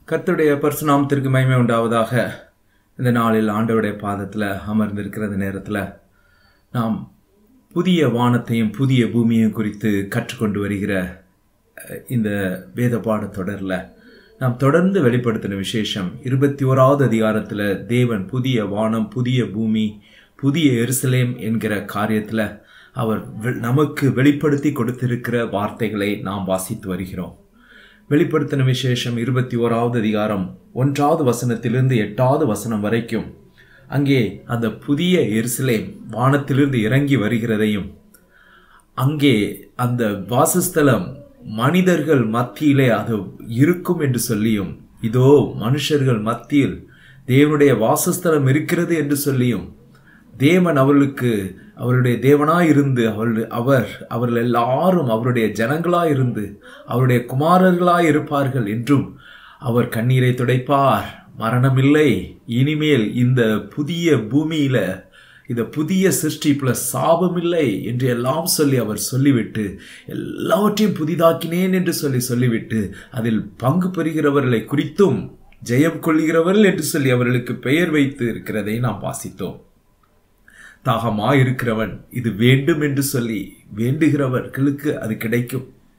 கர்த்தருடைய பரிசுநாமத்திற்கு மகிமை உண்டாவதாக இந்த நாளில் ஆண்டவருடைய பாதத்தில் அமர்ந்திருக்கிற இந்த நேரத்தில் நாம் புதிய வானத்தையும் புதிய பூமியையும் குறித்து கற்றுக்கொண்டு வருகிற அஹ், இந்த வேத பாடத்தொடரில் நாம் தொடர்ந்து வெளிப்படுத்தின விசேஷம் இருபத்தி ஓராவது அதிகாரத்தில் தேவன் புதிய வானம் புதிய பூமி புதிய எருசலேம் என்கிற காரியத்தில் அவர் வெ- நமக்கு வெளிப்படுத்தி கொடுத்திருக்கிற வார்த்தைகளை நாம் வாசித்து வருகிறோம் வெளிப்படுத்தின விசேஷம் இருபத்தி ஓராவது அதிகாரம் ஒன்றாவது வசனத்திலிருந்து எட்டாவது வசனம் வரைக்கும் அங்கே அந்த புதிய எருசலேம் வானத்திலிருந்து இறங்கி வருகிறதையும் அங்கே அந்த வாசஸ்தலம் மனிதர்கள் மத்தியிலே அது இருக்கும் என்று சொல்லியும் இதோ மனுஷர்கள் மத்தியில் தேவனுடைய வாசஸ்தலம் இருக்கிறது என்று சொல்லியும் தேவன் அவர்களுக்கு அவருடைய தேவனாய் இருந்து அவர்கள் அவர் அவர்கள் எல்லாரும் அவருடைய ஜனங்களாய் இருந்து அவருடைய குமாரர்களாய் இருப்பார்கள் என்றும் அவர் கண்ணீரை துடைப்பார் மரணமில்லை இனிமேல் இந்த புதிய பூமியில இந்த புதிய சிருஷ்டிப்புல சாபமில்லை என்று எல்லாம் சொல்லி அவர் சொல்லிவிட்டு எல்லாவற்றையும் புதிதாக்கினேன் என்று சொல்லி சொல்லிவிட்டு அதில் பங்கு பெறுகிறவர்களை குறித்தும் ஜெயம் கொள்கிறவர்கள் என்று சொல்லி அவர்களுக்கு பெயர் வைத்து இருக்கிறதை நாம் வாசித்தோம் தாகமா இருக்கிறவன் இது வேண்டும் என்று சொல்லி வேண்டுகிறவர்களுக்கு அது கிடைக்கும்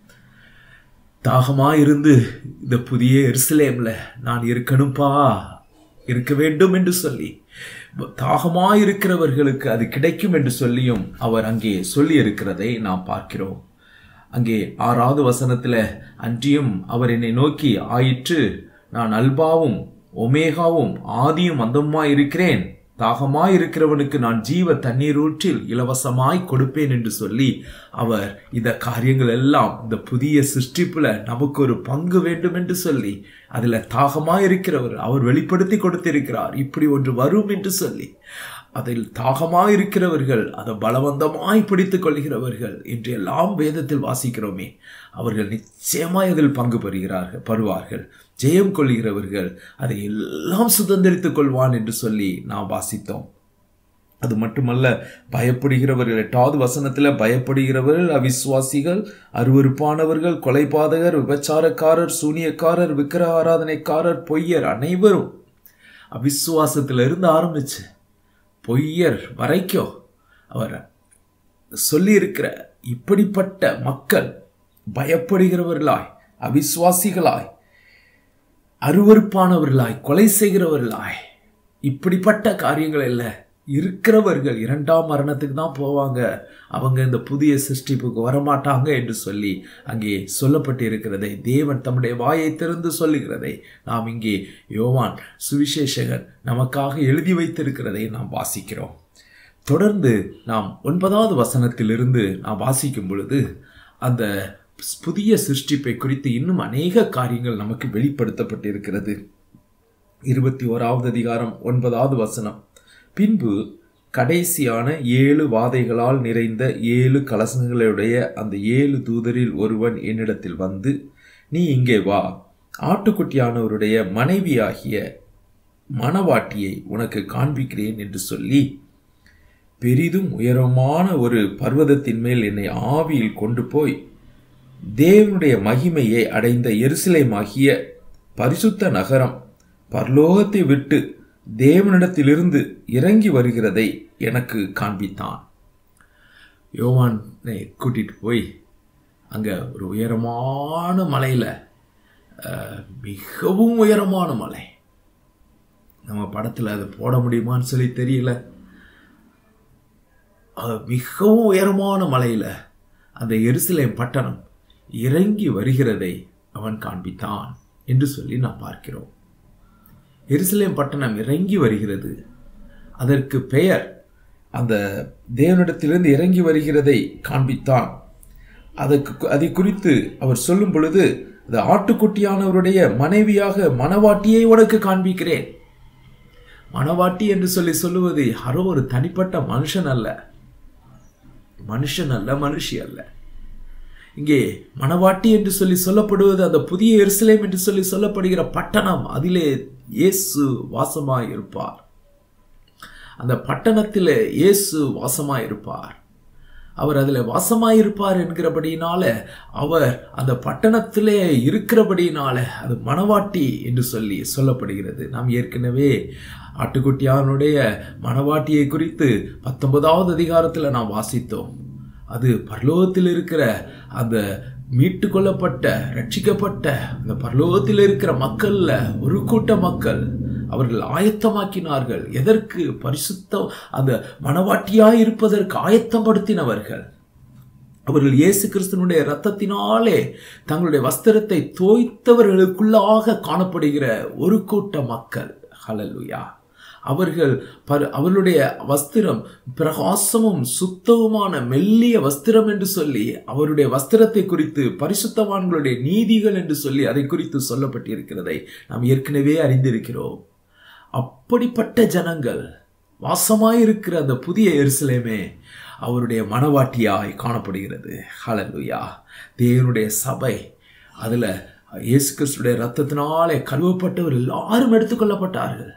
தாகமா இருந்து இந்த புதிய எருசலேம்ல நான் இருக்கணும்பா இருக்க வேண்டும் என்று சொல்லி தாகமா இருக்கிறவர்களுக்கு அது கிடைக்கும் என்று சொல்லியும் அவர் அங்கே சொல்லி இருக்கிறதை நாம் பார்க்கிறோம் அங்கே ஆறாவது வசனத்துல அன்றியும் அவர் என்னை நோக்கி ஆயிற்று நான் அல்பாவும் ஒமேகாவும் ஆதியும் அந்தமாய் இருக்கிறேன் தாகமாய் இருக்கிறவனுக்கு நான் ஜீவ தண்ணீர் ஊற்றில் இலவசமாய் கொடுப்பேன் என்று சொல்லி அவர் இந்த காரியங்கள் எல்லாம் இந்த புதிய சிருஷ்டிப்புல நமக்கு ஒரு பங்கு வேண்டும் என்று சொல்லி அதுல தாகமாய் இருக்கிறவர் அவர் வெளிப்படுத்தி கொடுத்திருக்கிறார் இப்படி ஒன்று வரும் என்று சொல்லி அதில் தாகமாய் இருக்கிறவர்கள் அதை பலவந்தமாய் பிடித்துக் கொள்கிறவர்கள் என்று எல்லாம் வேதத்தில் வாசிக்கிறோமே அவர்கள் நிச்சயமாய் அதில் பங்கு பெறுகிறார்கள் பருவார்கள் ஜெயம் கொள்கிறவர்கள் அதை எல்லாம் சுதந்திரித்துக் கொள்வான் என்று சொல்லி நாம் வாசித்தோம் அது மட்டுமல்ல பயப்படுகிறவர்கள் எட்டாவது வசனத்தில் பயப்படுகிறவர்கள் அவிசுவாசிகள் அருவருப்பானவர்கள் கொலைபாதகர் விபச்சாரக்காரர் சூனியக்காரர் விக்கிர ஆராதனைக்காரர் பொய்யர் அனைவரும் அவிசுவாசத்திலிருந்து ஆரம்பிச்சு பொய்யர் வரைக்கும் அவர் சொல்லியிருக்கிற இப்படிப்பட்ட மக்கள் பயப்படுகிறவர்களாய் அவிசுவாசிகளாய் அருவருப்பானவர்களாய் கொலை செய்கிறவர்களாய் இப்படிப்பட்ட காரியங்கள் இல்லை இருக்கிறவர்கள் இரண்டாம் மரணத்துக்கு தான் போவாங்க அவங்க இந்த புதிய சிருஷ்டிப்புக்கு வரமாட்டாங்க என்று சொல்லி அங்கே சொல்லப்பட்டிருக்கிறதை தேவன் தம்முடைய வாயை திறந்து சொல்லுகிறதை நாம் இங்கே யோவான் சுவிசேஷகர் நமக்காக எழுதி வைத்திருக்கிறதை நாம் வாசிக்கிறோம் தொடர்ந்து நாம் ஒன்பதாவது வசனத்திலிருந்து நாம் வாசிக்கும் பொழுது அந்த புதிய சிருஷ்டிப்பை குறித்து இன்னும் அநேக காரியங்கள் நமக்கு வெளிப்படுத்தப்பட்டிருக்கிறது இருபத்தி ஓராவது அதிகாரம் ஒன்பதாவது வசனம் பின்பு கடைசியான ஏழு வாதைகளால் நிறைந்த ஏழு கலசங்களுடைய அந்த ஏழு தூதரில் ஒருவன் என்னிடத்தில் வந்து நீ இங்கே வா ஆட்டுக்குட்டியானவருடைய மனைவியாகிய மணவாட்டியை உனக்கு காண்பிக்கிறேன் என்று சொல்லி பெரிதும் உயரமான ஒரு பர்வதத்தின் மேல் என்னை ஆவியில் கொண்டு போய் தேவனுடைய மகிமையை அடைந்த எருசலேமாகிய பரிசுத்த நகரம் பரலோகத்தை விட்டு தேவனிடத்திலிருந்து இறங்கி வருகிறதை எனக்கு காண்பித்தான் யோவானை கூட்டிட்டு போய் அங்க ஒரு உயரமான மலையில அஹ், மிகவும் உயரமான மலை நம்ம படத்துல அது போட முடியுமான்னு சொல்லி தெரியல அஹ், மிகவும் உயரமான மலையில அந்த எருசலேம் பட்டணம் இறங்கி வருகிறதை அவன் காண்பித்தான் என்று சொல்லி நாம் பார்க்கிறோம் எருசலேம் பட்டணம் இறங்கி வருகிறது அதற்கு பெயர் அந்த தேவனிடத்திலிருந்து இறங்கி வருகிறதை காண்பித்தான் அதற்கு அதை குறித்து அவர் சொல்லும் பொழுது அது ஆட்டுக்குட்டியானவருடைய மனைவியாக மணவாட்டியை உனக்கு காண்பிக்கிறேன் மணவாட்டி என்று சொல்லி சொல்லுவது யாரோ ஒரு தனிப்பட்ட மனுஷன் அல்ல மனுஷன் அல்ல மனுஷி அல்ல இங்கே மணவாட்டி என்று சொல்லி சொல்லப்படுவது அந்த புதிய எருசலேம் என்று சொல்லி சொல்லப்படுகிற பட்டணம் அதிலே இயேசு வாசமாய் இருப்பார் அந்த பட்டணத்திலே இயேசு வாசமாய் இருப்பார் அவர் அதில் வாசமாயிருப்பார் என்கிறபடியினால அவர் அந்த பட்டணத்திலே இருக்கிறபடியினால அது மணவாட்டி என்று சொல்லி சொல்லப்படுகிறது நாம் ஏற்கனவே ஆட்டுக்குட்டியானுடைய மணவாட்டியை குறித்து பத்தொன்பதாவது அதிகாரத்தில் நாம் வாசித்தோம் அது பரலோகத்தில் இருக்கிற அந்த மீட்டு கொள்ளப்பட்ட ரட்சிக்கப்பட்ட அந்த பரலோகத்தில் இருக்கிற மக்கள்ல ஒரு கூட்ட மக்கள் அவர்கள் ஆயத்தமாக்கினார்கள் எதற்கு பரிசுத்த அந்த மனவாட்டியாய் இருப்பதற்கு ஆயத்தப்படுத்தினவர்கள் அவர்கள் இயேசு கிறிஸ்தனுடைய ரத்தத்தினாலே தங்களுடைய வஸ்திரத்தை தோய்த்தவர்களுக்குள்ளாக காணப்படுகிற ஒரு கூட்ட மக்கள் ஹலலுயா அவர்கள் அவர்களுடைய வஸ்திரம் பிரகாசமும் சுத்தவுமான மெல்லிய வஸ்திரம் என்று சொல்லி அவருடைய வஸ்திரத்தை குறித்து பரிசுத்தவான்களுடைய நீதிகள் என்று சொல்லி அதை குறித்து சொல்லப்பட்டிருக்கிறதை நாம் ஏற்கனவே அறிந்திருக்கிறோம் அப்படிப்பட்ட ஜனங்கள் வாசமாயிருக்கிற அந்த புதிய எருசலேமே அவருடைய மனவாட்டியாய் காணப்படுகிறது ஹலலுயா தேவனுடைய சபை அதில் இயேசு கிறிஸ்துடைய ரத்தத்தினாலே கழுவப்பட்டவர் எல்லாரும் எடுத்துக்கொள்ளப்பட்டார்கள்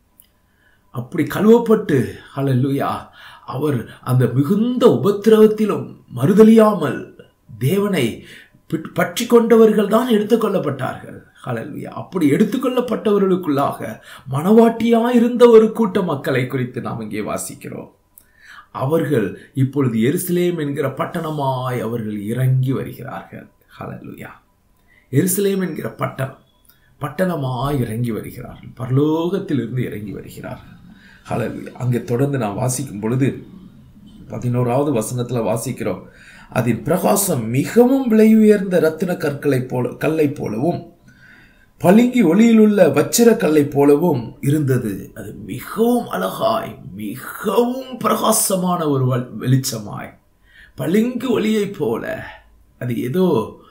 அப்படி கழுவப்பட்டு ஹலலுயா அவர் அந்த மிகுந்த உபத்திரவத்திலும் மறுதலியாமல் தேவனை பற்றி கொண்டவர்கள் தான் எடுத்துக்கொள்ளப்பட்டார்கள் ஹலலுயா அப்படி எடுத்துக்கொள்ளப்பட்டவர்களுக்குள்ளாக மனவாட்டியாயிருந்த ஒரு கூட்ட மக்களை குறித்து நாம் இங்கே வாசிக்கிறோம் அவர்கள் இப்பொழுது எருசலேம் என்கிற பட்டணமாய் அவர்கள் இறங்கி வருகிறார்கள் ஹலலுயா எருசலேம் என்கிற பட்டணம் பட்டணமாய் இறங்கி வருகிறார்கள் பரலோகத்திலிருந்து இறங்கி வருகிறார்கள் ஹலலுயா அங்கே தொடர்ந்து நான் வாசிக்கும் பொழுது பதினோராவது வசனத்தில் வாசிக்கிறோம் அதன் பிரகாசம் மிகவும் விலை உயர்ந்த ரத்தின கற்களை போல கல்லை போலவும் பளிங்கி ஒளியிலுள்ள வச்சிர கல்லை போலவும் இருந்தது அது மிகவும் அழகாய் மிகவும் பிரகாசமான ஒரு வெளிச்சமாய் பளிங்கு ஒளியை போல அது ஏதோ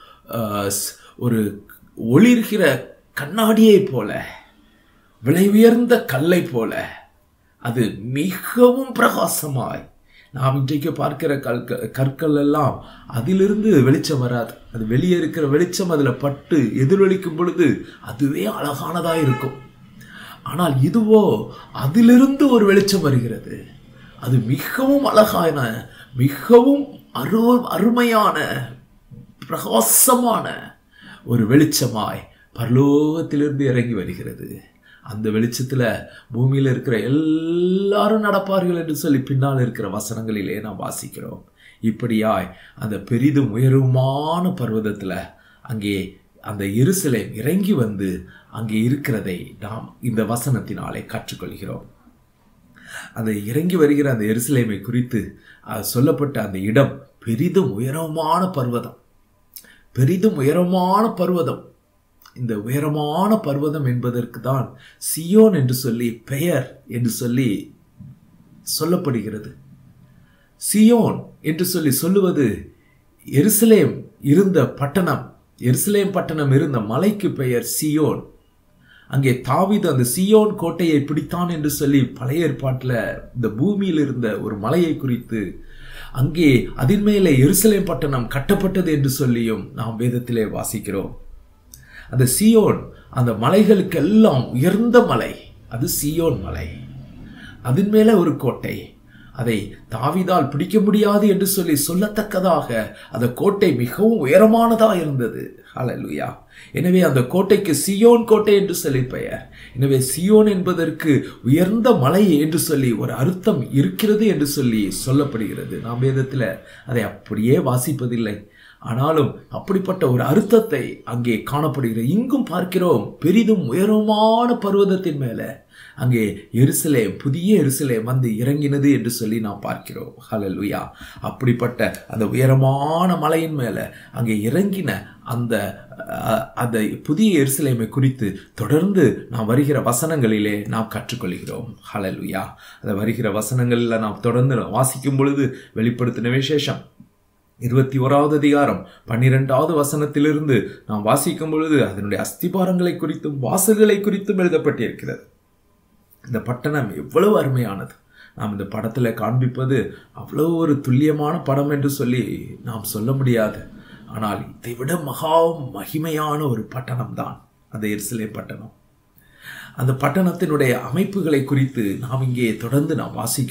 ஒரு ஒளிர்கிற கண்ணாடியை போல விலை உயர்ந்த கல்லை போல அது மிகவும் பிரகாசமாய் நாம் இன்றைக்கு பார்க்கிற கல் கற்கள் எல்லாம் அதிலிருந்து வெளிச்சம் வராது அது வெளியே இருக்கிற வெளிச்சம் அதில் பட்டு எதிரொலிக்கும் பொழுது அதுவே அழகானதா இருக்கும் ஆனால் இதுவோ அதிலிருந்து ஒரு வெளிச்சம் வருகிறது அது மிகவும் அழகான மிகவும் அரு அருமையான பிரகாசமான ஒரு வெளிச்சமாய் பரலோகத்திலிருந்து இறங்கி வருகிறது அந்த வெளிச்சத்தில் பூமியில் இருக்கிற எல்லாரும் நடப்பார்கள் என்று சொல்லி பின்னால் இருக்கிற வசனங்களிலே நாம் வாசிக்கிறோம் இப்படியாய் அந்த பெரிதும் உயரமான பர்வதத்தில் அங்கே அந்த இருசலை இறங்கி வந்து அங்கே இருக்கிறதை நாம் இந்த வசனத்தினாலே கற்றுக்கொள்கிறோம் அந்த இறங்கி வருகிற அந்த எருசலேமை குறித்து சொல்லப்பட்ட அந்த இடம் பெரிதும் உயரமான பர்வதம் பெரிதும் உயரமான பர்வதம் இந்த உயரமான பர்வதம் என்பதற்கு தான் சியோன் என்று சொல்லி பெயர் என்று சொல்லி சொல்லப்படுகிறது சியோன் என்று சொல்லி சொல்லுவது எருசலேம் இருந்த பட்டணம் எருசலேம் பட்டணம் இருந்த மலைக்கு பெயர் சியோன் அங்கே தாவிது அந்த சியோன் கோட்டையை பிடித்தான் என்று சொல்லி பழைய ஏற்பாட்டில் இந்த பூமியில் இருந்த ஒரு மலையை குறித்து அங்கே அதன் மேலே எருசலேம் பட்டணம் கட்டப்பட்டது என்று சொல்லியும் நாம் வேதத்திலே வாசிக்கிறோம் அந்த சியோன் அந்த மலைகளுக்கெல்லாம் உயர்ந்த மலை அது சியோன் மலை அதன் மேல ஒரு கோட்டை அதை தாவிதால் பிடிக்க முடியாது என்று சொல்லி சொல்லத்தக்கதாக அந்த கோட்டை மிகவும் உயரமானதா இருந்தது ஹalleluya எனவே அந்த கோட்டைக்கு சியோன் கோட்டை என்று சொல்லி பெயர் எனவே சியோன் என்பதற்கு உயர்ந்த மலை என்று சொல்லி ஒரு அர்த்தம் இருக்கிறது என்று சொல்லி சொல்லப்படுகிறது நாம் வேதத்தில் அதை அப்படியே வாசிப்பதில்லை ஆனாலும் அப்படிப்பட்ட ஒரு அர்த்தத்தை அங்கே காணப்படுகிறது இங்கும் பார்க்கிறோம் பெரிதும் உயரமான பர்வதத்தின் மேல அங்கே எருசலேம் புதிய எருசலேம் வந்து இறங்கினது என்று சொல்லி நாம் பார்க்கிறோம் ஹalleluya அப்படிப்பட்ட அந்த உயரமான மலையின் மேல அங்கே இறங்கின அந்த அஹ், அந்த புதிய எருசலேமை குறித்து தொடர்ந்து நாம் வருகிற வசனங்களிலே நாம் கற்றுக்கொள்கிறோம் ஹalleluya அந்த வருகிற வசனங்களில் நாம் தொடர்ந்து வாசிக்கும் பொழுது வெளிப்படுத்தின விசேஷம் இருபத்தி ஓராவது அதிகாரம் பன்னிரெண்டாவது வசனத்திலிருந்து நாம் வாசிக்கும் பொழுது அதனுடைய அஸ்திபாரங்களை குறித்தும் வாசல்களை குறித்தும் எழுதப்பட்டிருக்கிறது இந்த பட்டணம் எவ்வளவு அருமையானது நாம் இந்த படத்தில் காண்பிப்பது அவ்வளோ ஒரு துல்லியமான படம் என்று சொல்லி நாம் சொல்ல முடியாது ஆனால் இதை விட மகா மகிமையான ஒரு பட்டணம் தான் அந்த எருசலே பட்டணம் அந்த பட்டணத்தினுடைய அமைப்புகளை குறித்து நாம் இங்கே தொடர்ந்து நாம் வாசிக்கிறோம்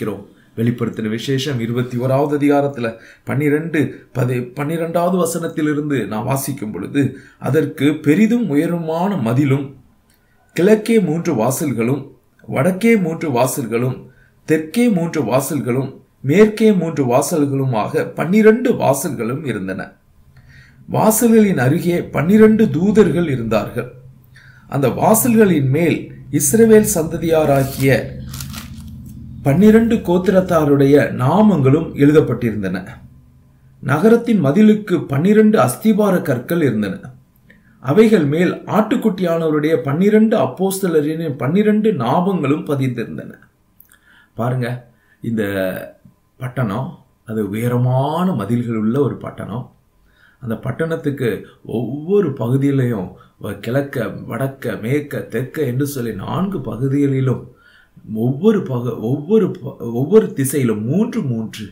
வெளிப்படுத்தின விசேஷம் இருபத்தி ஓராவது அதிகாரத்துல பன்னிரெண்டு பதி பன்னிரெண்டாவது வசனத்திலிருந்து நான் வாசிக்கும் பொழுது அதற்கு பெரிதும் உயரமான மதிலும் கிழக்கே மூன்று வாசல்களும் வடக்கே மூன்று வாசல்களும் தெற்கே மூன்று வாசல்களும் மேற்கே மூன்று வாசல்களுமாக பன்னிரண்டு வாசல்களும் இருந்தன வாசல்களின் அருகே பன்னிரண்டு தூதர்கள் இருந்தார்கள் அந்த வாசல்களின் மேல் இஸ்ரவேல் சந்ததியாராகிய பன்னிரண்டு கோத்திரத்தாருடைய நாமங்களும் எழுதப்பட்டிருந்தன நகரத்தின் மதிலுக்கு பன்னிரண்டு அஸ்திபார கற்கள் இருந்தன அவைகள் மேல் ஆட்டுக்குட்டியானவருடைய பன்னிரண்டு அப்போஸ்தலரின் பன்னிரண்டு நாபங்களும் பதிந்திருந்தன பாருங்க இந்த பட்டணம் அது உயரமான மதில்கள் உள்ள ஒரு பட்டணம் அந்த பட்டணத்துக்கு ஒவ்வொரு பகுதியிலையும் கிழக்க வடக்க மேற்க தெற்க என்று சொல்லி நான்கு பகுதிகளிலும் ஒவ்வொரு பக ஒவ்வொரு ஒவ்வொரு திசையிலும் மூன்று மூன்று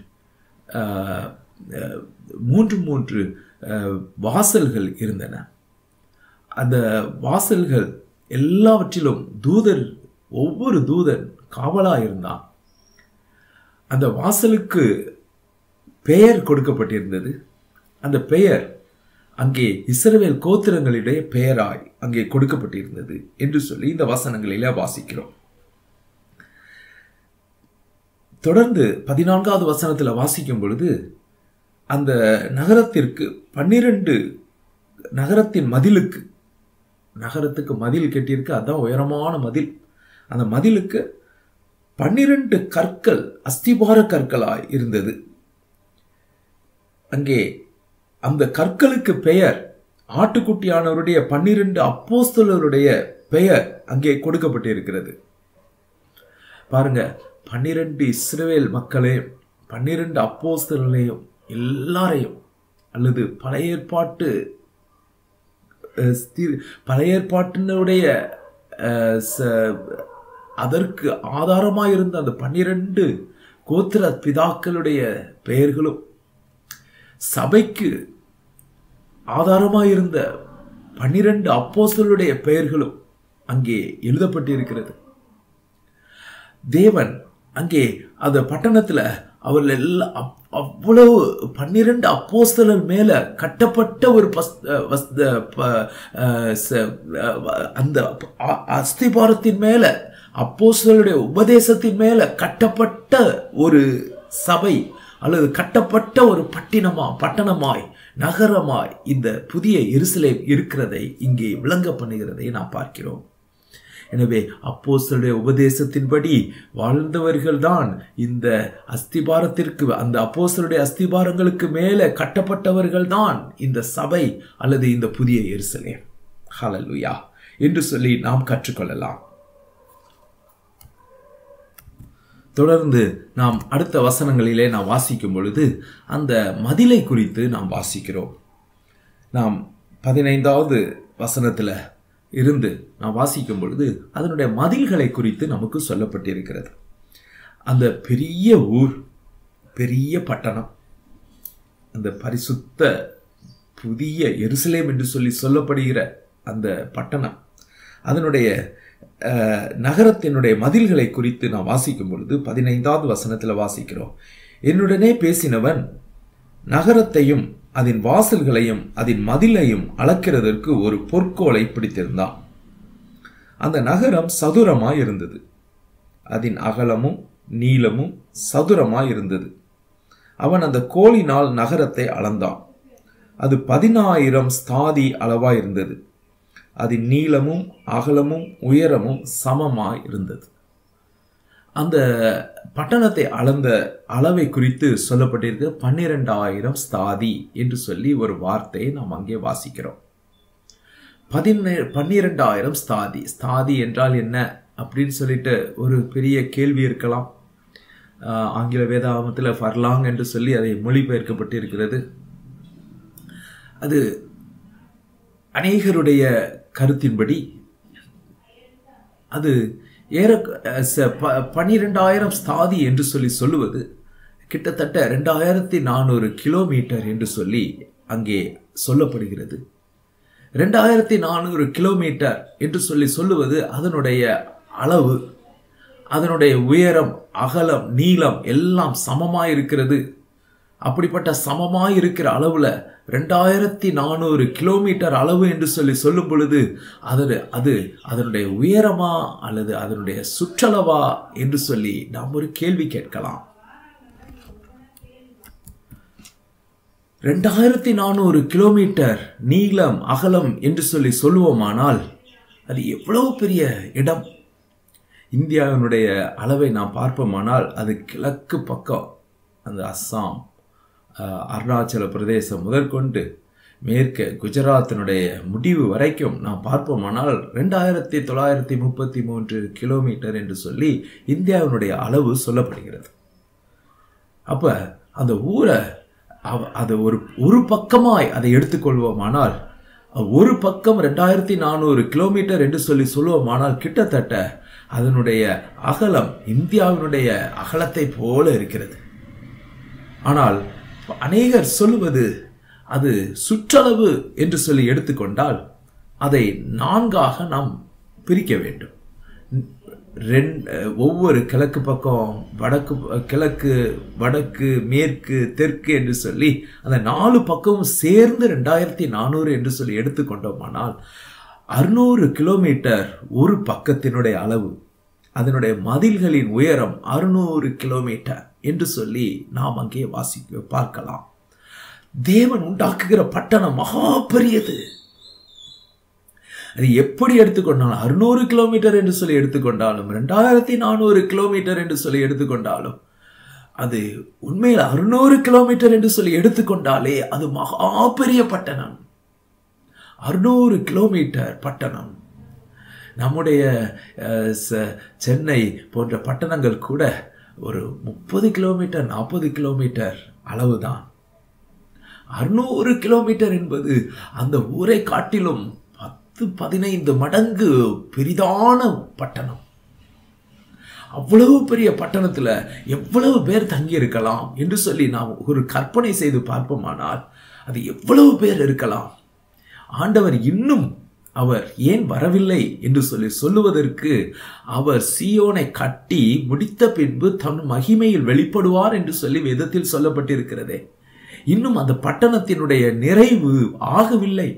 மூன்று மூன்று வாசல்கள் இருந்தன அந்த வாசல்கள் எல்லாவற்றிலும் தூதர் ஒவ்வொரு தூதர் காவலா இருந்தான் அந்த வாசலுக்கு பெயர் கொடுக்கப்பட்டிருந்தது அந்த பெயர் அங்கே இஸ்ரவேல் கோத்திரங்களுடைய பெயராய் அங்கே கொடுக்கப்பட்டிருந்தது என்று சொல்லி இந்த வசனங்களில வாசிக்கிறோம் தொடர்ந்து பதினான்காவது வசனத்தில் வாசிக்கும் பொழுது அந்த நகரத்திற்கு பன்னிரண்டு நகரத்தின் மதிலுக்கு நகரத்துக்கு மதில் கட்டியிருக்கு அதான் உயரமான மதில் அந்த மதிலுக்கு பன்னிரண்டு கற்கள் அஸ்திபார கற்களாய் இருந்தது அங்கே அந்த கற்களுக்கு பெயர் ஆட்டுக்குட்டியானவருடைய பன்னிரண்டு அப்போஸ்தலருடைய பெயர் அங்கே கொடுக்கப்பட்டிருக்கிறது பாருங்க பன்னிரண்டு இஸ்ரேல் மக்களே பன்னிரண்டு அப்போஸ்தலையும் எல்லாரையும் அல்லது பழைய ஏற்பாட்டு பழைய ஏற்பாட்டினுடைய அதற்கு ஆதாரமாக இருந்த அந்த பன்னிரண்டு கோத்திர பிதாக்களுடைய பெயர்களும் சபைக்கு ஆதாரமாக இருந்த பன்னிரண்டு அப்போசலுடைய பெயர்களும் அங்கே எழுதப்பட்டிருக்கிறது தேவன் அங்கே அந்த பட்டணத்துல அவர்கள் எல்லாம் அவ்வளவு பன்னிரண்டு அப்போஸ்தலர் மேல கட்டப்பட்ட ஒரு அந்த அஸ்திபாரத்தின் மேல அப்போஸ்தலருடைய உபதேசத்தின் மேல கட்டப்பட்ட ஒரு சபை அல்லது கட்டப்பட்ட ஒரு பட்டினமா பட்டணமாய் நகரமாய் இந்த புதிய எருசலேம் இருக்கிறதை இங்கே விளங்க பண்ணுகிறதை நாம் பார்க்கிறோம் எனவே அப்போஸ்தலுடைய உபதேசத்தின்படி வாழ்ந்தவர்கள் தான் இந்த அஸ்திபாரத்திற்கு அந்த அப்போஸ்தலுடைய அஸ்திபாரங்களுக்கு மேலே கட்டப்பட்டவர்கள் தான் இந்த சபை அல்லது இந்த புதிய எருசலேம் ஹலலுயா என்று சொல்லி நாம் கற்றுக்கொள்ளலாம் தொடர்ந்து நாம் அடுத்த வசனங்களிலே நாம் வாசிக்கும் பொழுது அந்த மதிலை குறித்து நாம் வாசிக்கிறோம் நாம் பதினைந்தாவது வசனத்தில் இருந்து நாம் வாசிக்கும் பொழுது அதனுடைய மதில்களை குறித்து நமக்கு சொல்லப்பட்டிருக்கிறது அந்த பெரிய ஊர் பெரிய பட்டணம் அந்த பரிசுத்த புதிய எருசலேம் என்று சொல்லி சொல்லப்படுகிற அந்த பட்டணம் அதனுடைய நகரத்தினுடைய மதில்களை குறித்து நான் வாசிக்கும் பொழுது பதினைந்தாவது வசனத்தில் வாசிக்கிறோம் என்னுடனே பேசினவன் நகரத்தையும் அதன் வாசல்களையும் அதன் மதிலையும் அளக்கிறதற்கு ஒரு பொற்கோலை பிடித்திருந்தான் அந்த நகரம் சதுரமாய் இருந்தது அதன் அகலமும் நீளமும் சதுரமாய் இருந்தது அவன் அந்த கோலினால் நகரத்தை அளந்தான் அது பதினாயிரம் ஸ்தாதி அளவாய் இருந்தது அதன் நீளமும் அகலமும் உயரமும் சமமாய் இருந்தது அந்த பட்டணத்தை அளந்த அளவை குறித்து சொல்லப்பட்டிருக்க பன்னிரெண்டாயிரம் ஸ்தாதி என்று சொல்லி ஒரு வார்த்தையை நாம் அங்கே வாசிக்கிறோம் பதினே பன்னிரெண்டாயிரம் ஸ்தாதி ஸ்தாதி என்றால் என்ன அப்படின்னு சொல்லிட்டு ஒரு பெரிய கேள்வி இருக்கலாம் ஆங்கில வேதாகமத்தில் ஃபர்லாங் என்று சொல்லி அதை மொழிபெயர்க்கப்பட்டிருக்கிறது அது அநேகருடைய கருத்தின்படி அது ஏற பன்னிரெண்டாயிரம் ஸ்தாதி என்று சொல்லி சொல்லுவது கிட்டத்தட்ட ரெண்டாயிரத்தி நானூறு கிலோமீட்டர் என்று சொல்லி அங்கே சொல்லப்படுகிறது ரெண்டாயிரத்தி நானூறு கிலோமீட்டர் என்று சொல்லி சொல்லுவது அதனுடைய அளவு அதனுடைய உயரம் அகலம் நீளம் எல்லாம் சமமாய் இருக்கிறது அப்படிப்பட்ட சமமாய் இருக்கிற அளவுல ரெண்டாயிரத்தி நானூறு கிலோமீட்டர் அளவு என்று சொல்லி சொல்லும் பொழுது அது அது அதனுடைய உயரமா அல்லது அதனுடைய சுற்றளவா என்று சொல்லி நாம் ஒரு கேள்வி கேட்கலாம் ரெண்டாயிரத்தி நானூறு கிலோமீட்டர் நீளம் அகலம் என்று சொல்லி சொல்லுவோமானால் அது எவ்வளவு பெரிய இடம் இந்தியாவினுடைய அளவை நாம் பார்ப்போமானால் அது கிழக்கு பக்கம் அந்த அஸ்ஸாம் அஹ், அருணாச்சல பிரதேசம் முதற்கொண்டு மேற்கு குஜராத்தினுடைய முடிவு வரைக்கும் நாம் பார்ப்போமானால் ரெண்டாயிரத்தி தொள்ளாயிரத்தி முப்பத்தி மூன்று கிலோமீட்டர் என்று சொல்லி இந்தியாவினுடைய அளவு சொல்லப்படுகிறது அப்ப அந்த ஊரை அவ- அது ஒரு ஒரு பக்கமாய் அதை எடுத்துக்கொள்வோமானால் ஒரு பக்கம் ரெண்டாயிரத்தி நானூறு கிலோமீட்டர் என்று சொல்லி சொல்லுவோமானால் கிட்டத்தட்ட அதனுடைய அகலம் இந்தியாவினுடைய அகலத்தை போல இருக்கிறது ஆனால் அநேகர் சொல்லுவது அது சுற்றளவு என்று சொல்லி எடுத்துக்கொண்டால் அதை நான்காக நாம் பிரிக்க வேண்டும் ரெண்டு ஒவ்வொரு கிழக்கு பக்கம் வடக்கு கிழக்கு வடக்கு மேற்கு தெற்கு என்று சொல்லி அந்த நாலு பக்கமும் சேர்ந்து ரெண்டாயிரத்தி நானூறு என்று சொல்லி எடுத்துக்கொண்டோமானால் அறுநூறு கிலோமீட்டர் ஒரு பக்கத்தினுடைய அளவு அதனுடைய மதில்களின் உயரம் அறுநூறு கிலோமீட்டர் என்று சொல்லி நாம் அங்கே வாசிக்க பார்க்கலாம் தேவன் உண்டாக்குகிற பட்டணம் மகா பெரியது அது எப்படி எடுத்துக்கொண்டாலும் அறுநூறு கிலோமீட்டர் என்று சொல்லி எடுத்துக்கொண்டாலும் ரெண்டாயிரத்தி நானூறு கிலோமீட்டர் என்று சொல்லி எடுத்துக்கொண்டாலும் அது உண்மையில் அறுநூறு கிலோமீட்டர் என்று சொல்லி எடுத்துக்கொண்டாலே அது மகா பெரிய பட்டணம் அறுநூறு கிலோமீட்டர் பட்டணம் நம்முடைய அஹ், ச- சென்னை போன்ற பட்டணங்கள் கூட ஒரு முப்பது கிலோமீட்டர் நாற்பது கிலோமீட்டர் அளவுதான் அறுநூறு கிலோமீட்டர் என்பது அந்த ஊரை காட்டிலும் பத்து பதினைந்து மடங்கு பெரிதான பட்டணம் அவ்வளவு பெரிய பட்டணத்துல எவ்வளவு பேர் தங்கி இருக்கலாம் என்று சொல்லி நாம் ஒரு கற்பனை செய்து பார்ப்போமானால் அது எவ்வளவு பேர் இருக்கலாம் ஆண்டவர் இன்னும் அவர் ஏன் வரவில்லை என்று சொல்லி சொல்லுவதற்கு அவர் சீயோனை கட்டி முடித்த பின்பு தன் மகிமையில் வெளிப்படுவார் என்று சொல்லி வேதத்தில் சொல்லப்பட்டிருக்கிறதே இன்னும் அந்த பட்டணத்தினுடைய நிறைவு ஆகவில்லை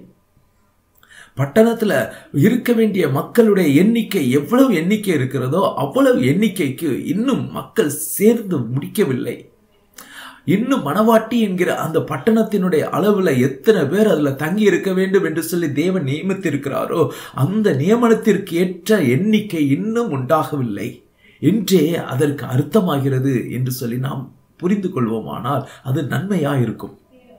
பட்டணத்துல இருக்க வேண்டிய மக்களுடைய எண்ணிக்கை எவ்வளவு எண்ணிக்கை இருக்கிறதோ அவ்வளவு எண்ணிக்கைக்கு இன்னும் மக்கள் சேர்ந்து முடிக்கவில்லை இன்னும் மணவாட்டி என்கிற அந்த பட்டணத்தினுடைய அளவுல எத்தனை பேர் அதுல தங்கி இருக்க வேண்டும் என்று சொல்லி தேவன் நியமித்திருக்கிறாரோ அந்த நியமனத்திற்கு ஏற்ற எண்ணிக்கை இன்னும் உண்டாகவில்லை என்றே அதற்கு அர்த்தமாகிறது என்று சொல்லி நாம் புரிந்து கொள்வோமானால் அது நன்மையா இருக்கும்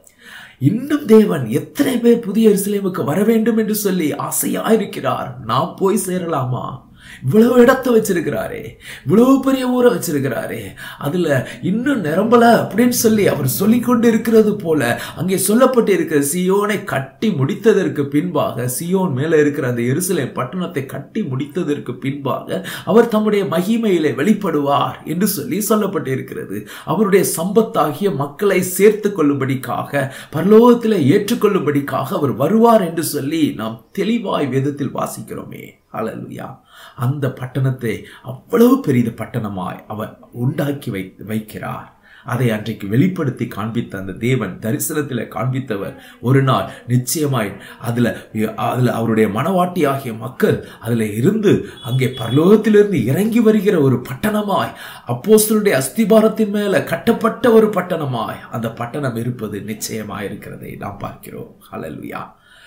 இன்னும் தேவன் எத்தனை பேர் புதிய எருசலேமுக்கு வர வேண்டும் என்று சொல்லி ஆசையா இருக்கிறார் நாம் போய் சேரலாமா இவ்வளவு இடத்தை வச்சிருக்கிறாரே இவ்வளவு பெரிய ஊரை வச்சிருக்கிறாரே அதுல இன்னும் நிரம்பல அப்படின்னு சொல்லி அவர் சொல்லிக் கொண்டு இருக்கிறது போல அங்கே சொல்லப்பட்டு இருக்கிற சியோனை கட்டி முடித்ததற்கு பின்பாக சியோன் மேல இருக்கிற அந்த எருசலேம் பட்டணத்தை கட்டி முடித்ததற்கு பின்பாக அவர் தம்முடைய மகிமையிலே வெளிப்படுவார் என்று சொல்லி சொல்லப்பட்டு இருக்கிறது அவருடைய சம்பத்தாகிய மக்களை சேர்த்து கொள்ளும்படிக்காக பரலோகத்திலே ஏற்றுக்கொள்ளும்படிக்காக அவர் வருவார் என்று சொல்லி நாம் தெளிவாய் வேதத்தில் வாசிக்கிறோமே ஹalleluya அந்த பட்டணத்தை அவ்வளவு பெரிய பட்டணமாய் அவர் உண்டாக்கி வை வைக்கிறார் அதை அன்றைக்கு வெளிப்படுத்தி காண்பித்த அந்த தேவன் தரிசனத்தில் காண்பித்தவர் ஒரு நாள் நிச்சயமாய் அதுல அதுல அவருடைய மனவாட்டி ஆகிய மக்கள் அதுல இருந்து அங்கே பரலோகத்திலிருந்து இறங்கி வருகிற ஒரு பட்டணமாய் அப்போஸ்தலருடைய அஸ்திபாரத்தின் மேல கட்டப்பட்ட ஒரு பட்டணமாய் அந்த பட்டணம் இருப்பது நிச்சயமாய் இருக்கிறதை நாம் பார்க்கிறோம் ஹalleluya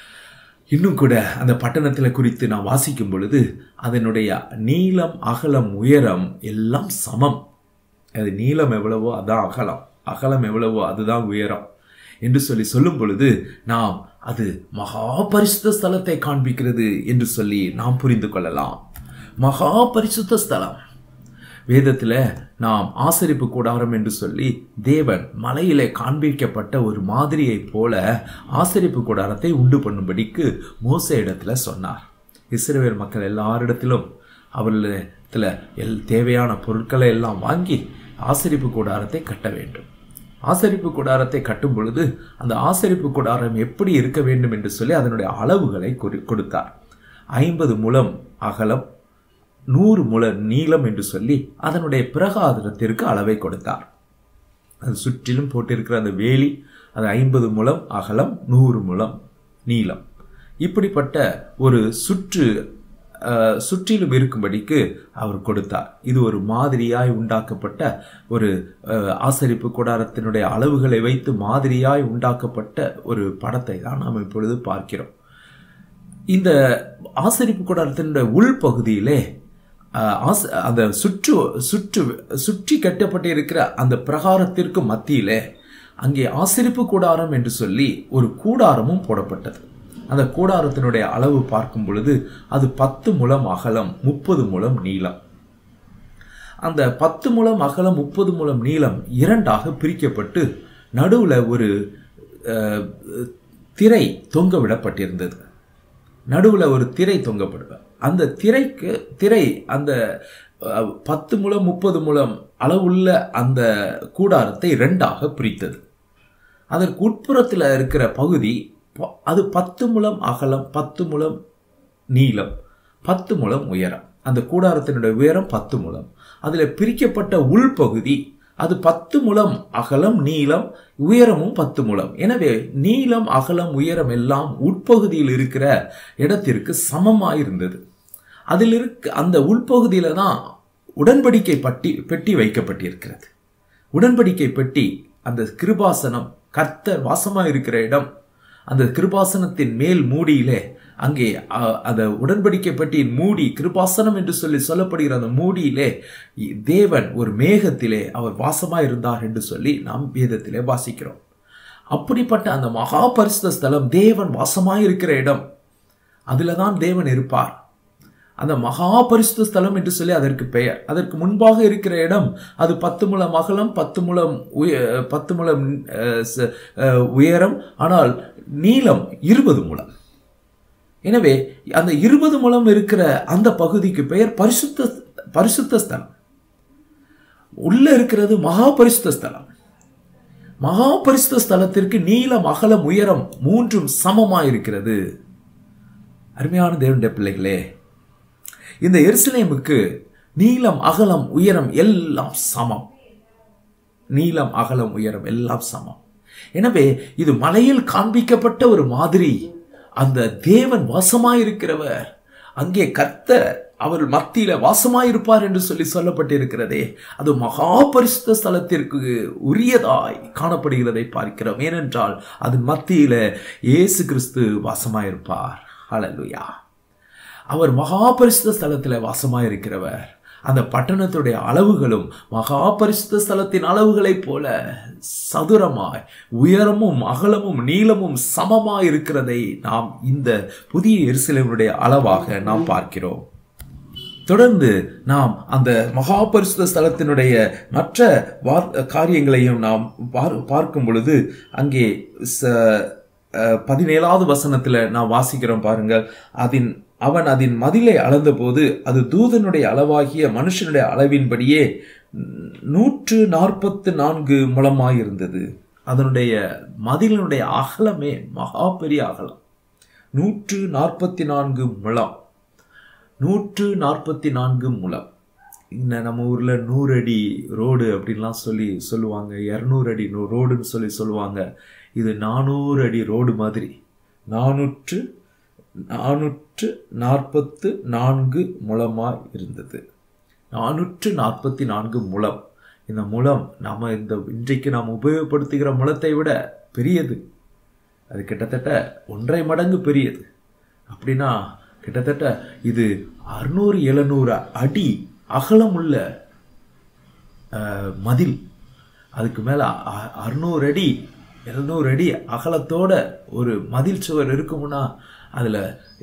இன்னும் கூட அந்த பட்டணத்தில் குறித்து நான் வாசிக்கும் பொழுது அதனுடைய நீளம் அகலம் உயரம் எல்லாம் சமம் அது நீளம் எவ்வளவோ அதான் அகலம் அகலம் எவ்வளவோ அதுதான் உயரம் என்று சொல்லி சொல்லும் பொழுது நாம் அது மகா பரிசுத்த ஸ்தலத்தை காண்பிக்கிறது என்று சொல்லி நாம் புரிந்து கொள்ளலாம் மகா பரிசுத்த ஸ்தலம் வேதத்தில் நாம் ஆசரிப்பு கூடாரம் என்று சொல்லி தேவன் மலையிலே காண்பிக்கப்பட்ட ஒரு மாதிரியைப் போல ஆசரிப்பு கூடாரத்தை உண்டு பண்ணும்படிக்கு மோச இடத்துல சொன்னார் இஸ்ரவேல் மக்கள் எல்லாரிடத்திலும் அவர்களிடத்தில் எல் தேவையான பொருட்களை எல்லாம் வாங்கி ஆசரிப்பு கூடாரத்தை கட்ட வேண்டும் ஆசரிப்பு கூடாரத்தை கட்டும் பொழுது அந்த ஆசரிப்பு கூடாரம் எப்படி இருக்க வேண்டும் என்று சொல்லி அதனுடைய அளவுகளை குறி- கொடுத்தார் ஐம்பது முழம் அகலம் நூறு முழ நீளம் என்று சொல்லி அதனுடைய பிரகாரத்திற்கு அளவை கொடுத்தார் அது சுற்றிலும் போட்டிருக்கிற அந்த வேலி அது ஐம்பது முழம் அகலம் நூறு முழம் நீளம் இப்படிப்பட்ட ஒரு சுற்று அஹ், சுற்றிலும் இருக்கும்படிக்கு அவர் கொடுத்தார் இது ஒரு மாதிரியாய் உண்டாக்கப்பட்ட ஒரு அஹ், ஆசரிப்பு கூடாரத்தினுடைய அளவுகளை வைத்து மாதிரியாய் உண்டாக்கப்பட்ட ஒரு படத்தை தான் நாம் இப்பொழுது பார்க்கிறோம் இந்த ஆசரிப்பு கூடாரத்தினுடைய உள்பகுதியிலே அஹ், ஆச- அந்த சுற்று சுற்று சுற்றி கட்டப்பட்டிருக்கிற அந்த பிரகாரத்திற்கு மத்தியிலே அங்கே ஆசரிப்பு கூடாரம் என்று சொல்லி ஒரு கூடாரமும் போடப்பட்டது அந்த கூடாரத்தினுடைய அளவு பார்க்கும் பொழுது அது பத்து முழம் அகலம் முப்பது முழம் நீளம் அந்த பத்து முழம் அகலம் முப்பது முழம் நீளம் இரண்டாக பிரிக்கப்பட்டு நடுவில் ஒரு அஹ், திரை தொங்க விடப்பட்டிருந்தது நடுவில் ஒரு திரை தொங்கப்படுவேன் அந்த திரைக்கு திரை அந்த அஹ், பத்து முழம் முப்பது முழம் அளவுள்ள அந்த கூடாரத்தை ரெண்டாக பிரித்தது அதற்கு உட்புறத்தில் இருக்கிற பகுதி ப- அது பத்து முழம் அகலம் பத்து முழம் நீளம் பத்து முழம் உயரம் அந்த கூடாரத்தினுடைய உயரம் பத்து முழம் அதில் பிரிக்கப்பட்ட உள்பகுதி அது பத்து முழம் அகலம் நீளம் உயரமும் பத்து முழம் எனவே நீளம் அகலம் உயரம் எல்லாம் உட்பகுதியில் இருக்கிற இடத்திற்கு சமமாக இருந்தது அதில் இருக்க அந்த உள்பகுதியில தான் உடன்படிக்கை பட்டி பெட்டி வைக்கப்பட்டிருக்கிறது உடன்படிக்கை பெட்டி அந்த கிருபாசனம் கர்த்தர் வாசமாக இருக்கிற இடம் அந்த கிருபாசனத்தின் மேல் மூடியிலே அங்கே அ- அந்த உடன்படிக்கை பெட்டியின் மூடி கிருபாசனம் என்று சொல்லி சொல்லப்படுகிற அந்த மூடியிலே இ- தேவன் ஒரு மேகத்திலே அவர் வாசமாக இருந்தார் என்று சொல்லி நாம் வேதத்திலே வாசிக்கிறோம் அப்படிப்பட்ட அந்த மகா பரிசுத்த ஸ்தலம் தேவன் வாசமாக இருக்கிற இடம் அதில் தான் தேவன் இருப்பார் அந்த மகா பரிசுத்த ஸ்தலம் என்று சொல்லி அதற்கு பெயர் அதற்கு முன்பாக இருக்கிற இடம் அது பத்து முழம் அகலம் பத்து முழம் உய பத்து முழம் அஹ், ச- அஹ், உயரம் ஆனால் நீளம் இருபது முழம் எனவே அந்த இருபது முழம் இருக்கிற அந்த பகுதிக்கு பெயர் பரிசுத்த பரிசுத்த ஸ்தலம் உள்ள இருக்கிறது மகா பரிசுத்த ஸ்தலம் மகா பரிசுத்த ஸ்தலத்திற்கு நீளம் அகலம் உயரம் மூன்றும் சமமாக இருக்கிறது அருமையான தேவனுடைய பிள்ளைகளே இந்த எருசலேமுக்கு நீளம் அகலம் உயரம் எல்லாம் சமம் நீளம் அகலம் உயரம் எல்லாம் சமம் எனவே இது மலையில் காண்பிக்கப்பட்ட ஒரு மாதிரி அந்த தேவன் வாசமாயிருக்கிறவர் அங்கே கர்த்தர் அவர் மத்தியில வாசமாயிருப்பார் என்று சொல்லி சொல்லப்பட்டிருக்கிறதே அது மகா பரிசுத்த ஸ்தலத்திற்கு உரியதாய் காணப்படுகிறதை பார்க்கிறோம் ஏனென்றால் அதன் மத்தியில இயேசு கிறிஸ்து வாசமாயிருப்பார் ஹalleluya அவர் மகா பரிசுத்த ஸ்தலத்தில் வாசமாக இருக்கிறவர் அந்த பட்டணத்துடைய அளவுகளும் மகா பரிசுத்த ஸ்தலத்தின் அளவுகளைப் போல சதுரமாய் உயரமும் அகலமும் நீளமும் சமமாய் இருக்கிறதை நாம் இந்த புதிய எருசலேமுடைய அளவாக நாம் பார்க்கிறோம் தொடர்ந்து நாம் அந்த மகா பரிசுத்த ஸ்தலத்தினுடைய மற்ற வார் காரியங்களையும் நாம் பார் பார்க்கும் பொழுது அங்கே ச- அஹ், பதினேழாவது வசனத்தில் நாம் வாசிக்கிறோம் பாருங்கள் அதின் அவன் அதன் மதிலை அளந்தபோது அது தூதனுடைய அளவாகிய மனுஷனுடைய அளவின்படியே நூற்று நாற்பத்து நான்கு முழமாயிருந்தது அதனுடைய மதிலினுடைய அகலமே மகா பெரிய அகலம் நூற்று நாற்பத்தி நான்கு முழம் நூற்று நாற்பத்தி நான்கு முழம் இந்த நம்ம ஊரில் நூறு அடி ரோடு அப்படின்லாம் சொல்லி சொல்லுவாங்க இரநூறு அடி நூ- ரோடுன்னு சொல்லி சொல்லுவாங்க இது நானூறு அடி ரோடு மாதிரி நானூற்று நானூற்று நாற்பத்து நான்கு முழமாக இருந்தது நானூற்று நாற்பத்தி நான்கு முழம் இந்த முழம் நம்ம இந்த இன்றைக்கு நாம் உபயோகப்படுத்துகிற முழத்தை விட பெரியது அது கிட்டத்தட்ட ஒன்றரை மடங்கு பெரியது அப்படின்னா கிட்டத்தட்ட இது அறுநூறு எழுநூறு அடி அகலமுள்ள அஹ், மதில் அதுக்கு மேலே அறுநூறு அடி எழுநூறு அடி அகலத்தோட ஒரு மதில் சுவர் இருக்கும்னா அதில்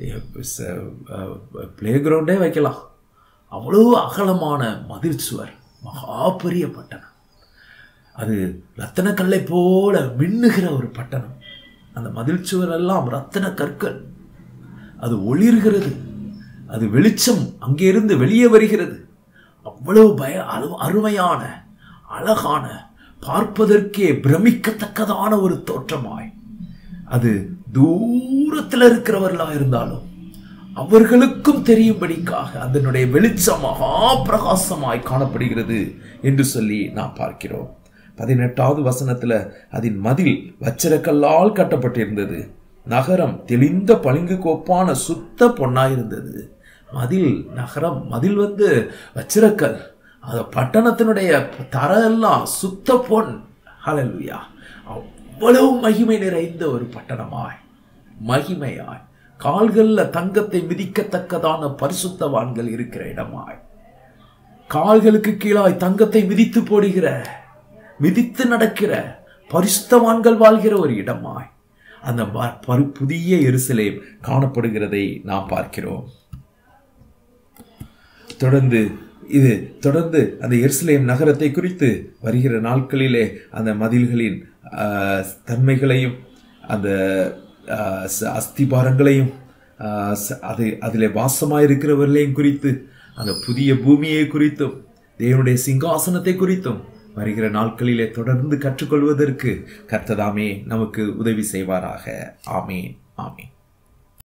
ப்ளே கிரவுண்டே வைக்கலாம் அவ்வளோ அகலமான மதில் சுவர் மகா பெரிய பட்டணம் அது ரத்தன கல்லை போல மின்னுகிற ஒரு பட்டணம் அந்த மதில் சுவர் எல்லாம் ரத்தன கற்கள் அது ஒளிர்கிறது அது வெளிச்சம் அங்கிருந்து வெளியே வருகிறது அவ்வளவு பய அரு- அருமையான அழகான பார்ப்பதற்கே பிரமிக்கத்தக்கதான ஒரு தோற்றமாய் அது தூரத்தில் இருக்கிறவர்களா இருந்தாலும் அவர்களுக்கும் தெரியும்படிக்காக அதனுடைய வெளிச்சம் மகா பிரகாசமாய் காணப்படுகிறது என்று சொல்லி நாம் பார்க்கிறோம் பதினெட்டாவது வசனத்துல அதன் மதில் வச்சிரக்கல்லால் கட்டப்பட்டிருந்தது நகரம் தெளிந்த பளிங்கு கோப்பான சுத்த பொன்னாயிருந்தது மதில் நகரம் மதில் வந்து வச்சிரக்கல் அது பட்டணத்தினுடைய தர எல்லாம் சுத்த பொன் ஹalleluya அவ்வளவு மகிமை நிறைந்த ஒரு பட்டணமாய் மகிமையாய் கால்கள்ல தங்கத்தை மிதிக்கத்தக்கதான பரிசுத்தவான்கள் இருக்கிற இடமாய் கால்களுக்கு கீழாய் தங்கத்தை மிதித்து போடுகிற மிதித்து நடக்கிற பரிசுத்தவான்கள் வாழ்கிற ஒரு இடமாய் அந்த ப- பரு- புதிய எருசலேம் காணப்படுகிறதை நாம் பார்க்கிறோம் தொடர்ந்து இது தொடர்ந்து அந்த எருசலேம் நகரத்தை குறித்து வருகிற நாட்களிலே அந்த மதில்களின் ஆஹ், தன்மைகளையும் அந்த ஆஹ், ச- அஸ்திபாரங்களையும் ஆஹ், ச- அது அதிலே வாசமாயிருக்கிறவர்களையும் குறித்து அந்த புதிய பூமியை குறித்தும் தேவனுடைய சிங்காசனத்தை குறித்தும் வருகிற நாட்களிலே தொடர்ந்து கற்றுக்கொள்வதற்கு கர்த்ததாமே நமக்கு உதவி செய்வாராக ஆமீன் ஆமீன்